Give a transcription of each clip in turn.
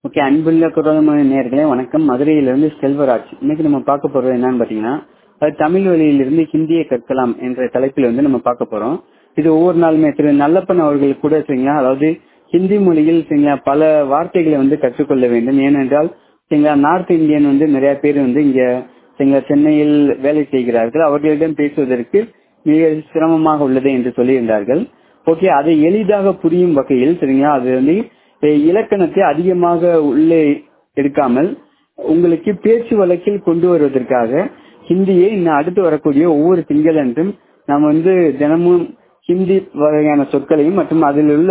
okay அன்புள்ள குரல்மொழி நேர்களே வணக்கம் மதுரையிலிருந்து செல்வராஜ் இன்னைக்கு நம்ம பார்க்க போறது என்னன்னு பாத்தீங்கன்னா அது தமிழ் வழியிலிருந்து ஹிந்தியை கற்கலாம் என்ற தலைப்பில் வந்து நம்ம பார்க்க போறோம் இது ஒவ்வொரு நாளுமே திரு நல்லப்பன் அவர்கள் கூட சரிங்களா அதாவது ஹிந்தி மொழியில் சரிங்களா பல வார்த்தைகளை வந்து கற்றுக்கொள்ள வேண்டும் ஏனென்றால் சரிங்களா நார்த் இந்தியன் வந்து நிறைய பேர் வந்து இங்க சரிங்களா சென்னையில் வேலை செய்கிறார்கள் அவர்களிடம் பேசுவதற்கு மிக சிரமமாக உள்ளது என்று சொல்லியிருந்தார்கள் ஓகே அதை எளிதாக புரியும் வகையில் சரிங்களா அது வந்து இலக்கணத்தை அதிகமாக உள்ளே எடுக்காமல் உங்களுக்கு பேச்சு வழக்கில் கொண்டு வருவதற்காக ஹிந்தியை இன்னும் அடுத்து வரக்கூடிய ஒவ்வொரு திங்களன்றும் நாம் வந்து தினமும் ஹிந்தி வகையான சொற்களையும் மற்றும் அதில் உள்ள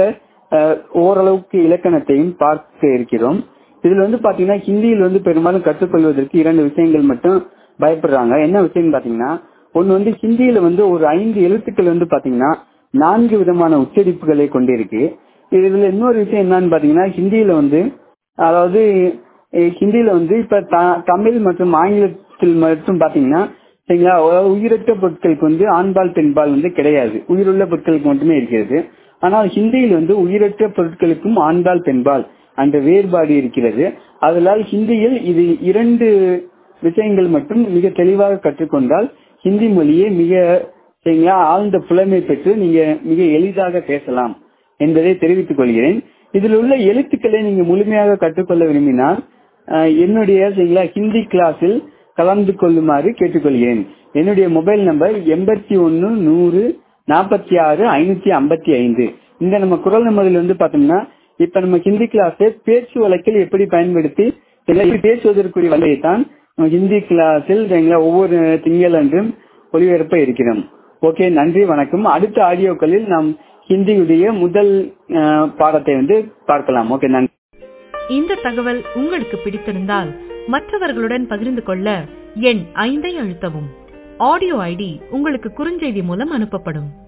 ஓரளவுக்கு இலக்கணத்தையும் பார்க்க இருக்கிறோம் இதுல வந்து பாத்தீங்கன்னா ஹிந்தியில் வந்து பெரும்பாலும் கற்றுக்கொள்வதற்கு இரண்டு விஷயங்கள் மட்டும் பயப்படுறாங்க என்ன விஷயம் பாத்தீங்கன்னா ஒன்னு வந்து ஹிந்தியில வந்து ஒரு ஐந்து எழுத்துக்கள் வந்து பாத்தீங்கன்னா நான்கு விதமான உச்சரிப்புகளை கொண்டிருக்கு இதுல இன்னொரு விஷயம் என்னன்னு பாத்தீங்கன்னா ஹிந்தியில வந்து அதாவது ஹிந்தியில வந்து இப்ப தமிழ் மற்றும் ஆங்கிலத்தில் மட்டும் பாத்தீங்கன்னா சரிங்களா உயிரற்ற பொருட்களுக்கு வந்து ஆண்பால் பெண்பால் வந்து கிடையாது உயிருள்ள பொருட்களுக்கு மட்டுமே இருக்கிறது ஆனால் ஹிந்தியில் வந்து உயிரற்ற பொருட்களுக்கும் ஆண்பால் பெண்பால் அந்த வேறுபாடு இருக்கிறது அதனால் ஹிந்தியில் இது இரண்டு விஷயங்கள் மட்டும் மிக தெளிவாக கற்றுக்கொண்டால் ஹிந்தி மொழியை மிக சரிங்களா ஆழ்ந்த புலமை பெற்று நீங்க மிக எளிதாக பேசலாம் என்பதை தெரிவித்துக் கொள்கிறேன் இதில் உள்ள எழுத்துக்களை நீங்க முழுமையாக கற்றுக்கொள்ள விரும்பினால் என்னுடைய சரிங்களா ஹிந்தி கிளாஸில் கலந்து கொள்ளுமாறு கேட்டுக்கொள்கிறேன் என்னுடைய மொபைல் நம்பர் எண்பத்தி ஒன்னு நூறு நாற்பத்தி ஆறு ஐநூத்தி ஐம்பத்தி ஐந்து இந்த நம்ம குரல் நம்பரில் வந்து பாத்தோம்னா இப்ப நம்ம ஹிந்தி கிளாஸ் பேச்சு வழக்கில் எப்படி பயன்படுத்தி பேசுவதற்குரிய வழியை தான் ஹிந்தி கிளாஸில் ஒவ்வொரு திங்கள் அன்றும் ஒளிபரப்ப இருக்கிறோம் ஓகே நன்றி வணக்கம் அடுத்த ஆடியோக்களில் நாம் ஹிந்தியுடைய முதல் பாடத்தை வந்து பார்க்கலாம் ஓகே நன்றி இந்த தகவல் உங்களுக்கு பிடித்திருந்தால் மற்றவர்களுடன் பகிர்ந்து கொள்ள எண் ஐந்தை அழுத்தவும் ஆடியோ ஐடி உங்களுக்கு குறுஞ்செய்தி மூலம் அனுப்பப்படும்